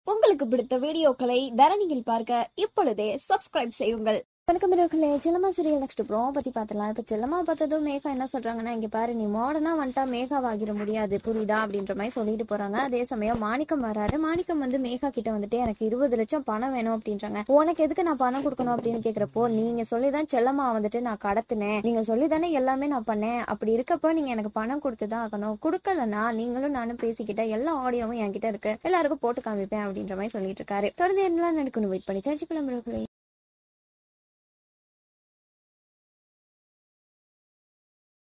உங்களுக்கு பிடித்த வீடியோக்களை தரணியில் பார்க்க இப்பொழுதே சப்ஸ்கிரைப் செய்யுங்கள் வணக்கம் பிறகுலே செல்லம்மா சீரியல் நெக்ஸ்ட் ப்ரோ பத்தி பார்த்தலாம் இப்ப செல்லம்மா பார்த்ததும் மேகா என்ன சொல்றாங்கன்னா இங்க பாரு நீ மாடர்னா வந்துட்டா மேகாவாகிட முடியாது புரியுதா அப்படின்ற மாதிரி சொல்லிட்டு போறாங்க அதே சமயம் மாணிக்கம் வராரு மாணிக்கம் வந்து மேகா கிட்ட வந்துட்டு எனக்கு இருபது லட்சம் பணம் வேணும் அப்படின்றாங்க உனக்கு எதுக்கு நான் பணம் கொடுக்கணும் அப்படின்னு கேக்குறப்போ நீங்க சொல்லிதான் செல்லம்மா வந்துட்டு நான் கடத்தினேன் நீங்க சொல்லிதானே எல்லாமே நான் பண்ணேன் அப்படி இருக்கப்போ நீங்க எனக்கு பணம் கொடுத்துதான் ஆகணும் கொடுக்கலன்னா நீங்களும் நானும் பேசிக்கிட்ட எல்லா ஆடியோவும் என்கிட்ட இருக்கு எல்லாருக்கும் போட்டு காமிப்பேன் அப்படின்ற மாதிரி சொல்லிட்டு இருக்காரு தொடர்ந்து என்னெல்லாம் நடக்கணும் வெயிட் பண்ணி தெரிஞ்சுக்கலாம் பிறகுலே